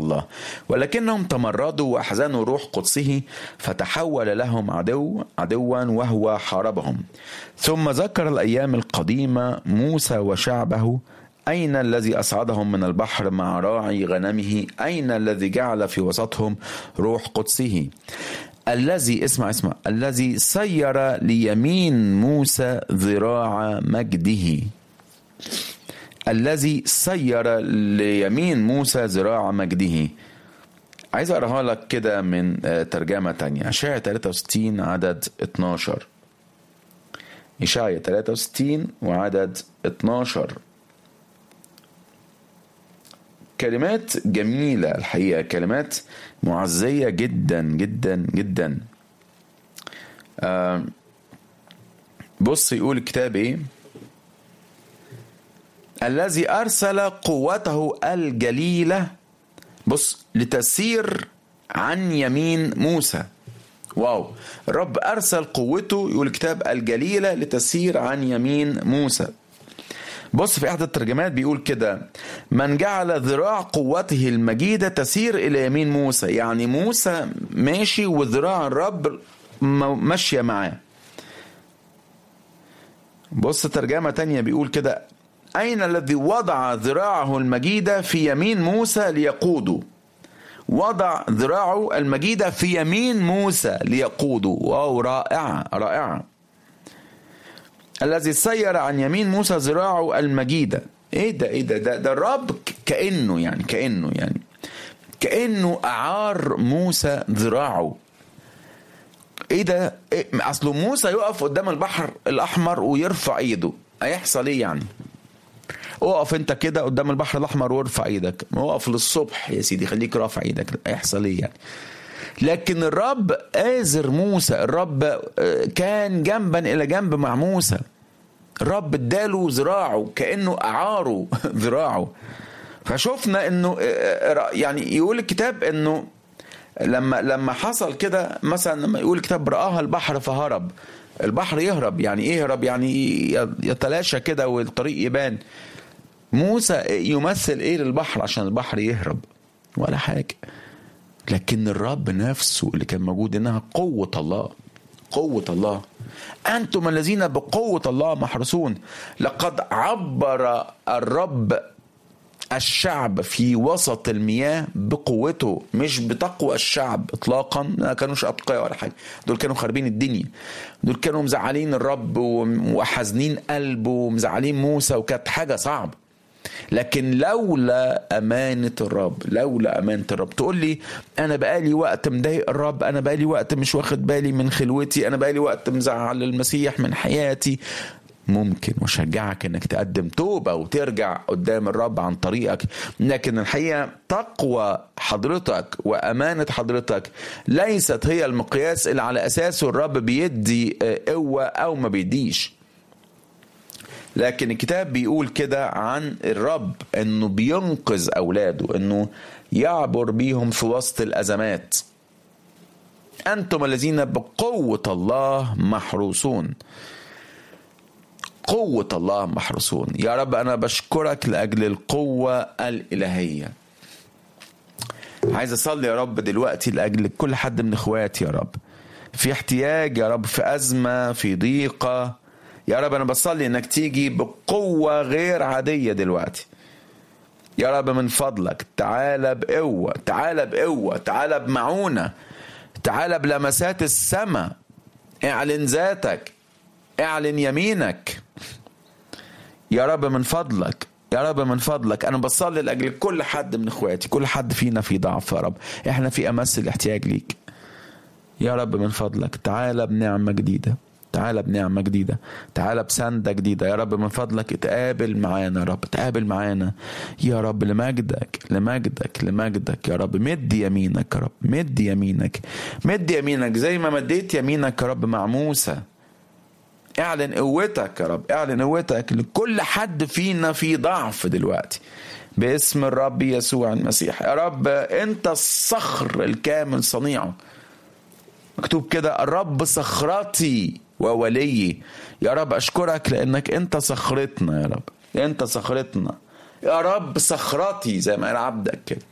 الله ولكنهم تمردوا وأحزنوا روح قدسه فتحول لهم عدو عدوا وهو حاربهم ثم ذكر الأيام القديمة موسى وشعبه أين الذي أصعدهم من البحر مع راعي غنمه أين الذي جعل في وسطهم روح قدسه الذي اسمع اسمع الذي سير ليمين موسى ذراع مجده الذي سير ليمين موسى ذراع مجده عايز اقراها لك كده من ترجمة تانية أشعية 63 عدد 12 إشعية 63 وعدد 12 كلمات جميلة الحقيقة كلمات معزية جدا جدا جدا آه بص يقول الكتاب ايه الذي أرسل قوته الجليلة بص لتسير عن يمين موسى واو الرب أرسل قوته يقول الكتاب الجليلة لتسير عن يمين موسى بص في احدى الترجمات بيقول كده من جعل ذراع قوته المجيده تسير الى يمين موسى يعني موسى ماشي وذراع الرب ماشيه معاه بص ترجمه تانية بيقول كده اين الذي وضع ذراعه المجيده في يمين موسى ليقوده وضع ذراعه المجيده في يمين موسى ليقوده واو رائعه رائعه الذي سير عن يمين موسى ذراعه المجيدة ايه ده ايه ده ده, ده الرب كأنه يعني كأنه يعني كأنه أعار موسى ذراعه ايه ده إيه اصله موسى يقف قدام البحر الاحمر ويرفع ايده هيحصل ايه يعني اقف انت كده قدام البحر الاحمر وارفع ايدك اقف للصبح يا سيدي خليك رافع ايدك هيحصل ايه يعني لكن الرب آزر موسى الرب كان جنبا إلى جنب مع موسى الرب اداله ذراعه كأنه أعاره ذراعه فشفنا انه يعني يقول الكتاب انه لما لما حصل كده مثلا لما يقول الكتاب رآها البحر فهرب البحر يهرب يعني ايه يهرب يعني يتلاشى كده والطريق يبان موسى يمثل ايه للبحر عشان البحر يهرب ولا حاجه لكن الرب نفسه اللي كان موجود انها قوة الله قوة الله أنتم الذين بقوة الله محرسون لقد عبر الرب الشعب في وسط المياه بقوته مش بتقوى الشعب اطلاقا ما كانوش اتقياء ولا حاجه دول كانوا خاربين الدنيا دول كانوا مزعلين الرب وحزنين قلبه ومزعلين موسى وكانت حاجه صعبه لكن لولا أمانة الرب لولا أمانة الرب تقول لي أنا بقالي وقت مضايق الرب أنا بقالي وقت مش واخد بالي من خلوتي أنا بقالي وقت مزعل المسيح من حياتي ممكن وشجعك انك تقدم توبة وترجع قدام الرب عن طريقك لكن الحقيقة تقوى حضرتك وأمانة حضرتك ليست هي المقياس اللي على أساسه الرب بيدي قوة أو ما بيديش لكن الكتاب بيقول كده عن الرب انه بينقذ اولاده انه يعبر بيهم في وسط الازمات انتم الذين بقوه الله محروسون قوه الله محروسون يا رب انا بشكرك لاجل القوه الالهيه عايز اصلي يا رب دلوقتي لاجل كل حد من اخواتي يا رب في احتياج يا رب في ازمه في ضيقه يا رب انا بصلي انك تيجي بقوه غير عاديه دلوقتي يا رب من فضلك تعالى بقوه تعالى بقوه تعالى بمعونه تعالى بلمسات السماء اعلن ذاتك اعلن يمينك يا رب من فضلك يا رب من فضلك انا بصلي لاجل كل حد من اخواتي كل حد فينا في ضعف يا رب احنا في امس الاحتياج ليك يا رب من فضلك تعالى بنعمه جديده تعالى بنعمة جديدة تعالى بسندة جديدة يا رب من فضلك اتقابل معانا يا رب اتقابل معانا يا رب لمجدك لمجدك لمجدك يا رب مد يمينك يا رب مد يمينك مد يمينك زي ما مديت يمينك يا رب مع موسى اعلن قوتك يا رب اعلن قوتك لكل حد فينا في ضعف دلوقتي باسم الرب يسوع المسيح يا رب انت الصخر الكامل صنيعه مكتوب كده الرب صخرتي ووليي يا رب اشكرك لانك انت صخرتنا يا رب انت صخرتنا يا رب صخرتي زي ما قال عبدك كده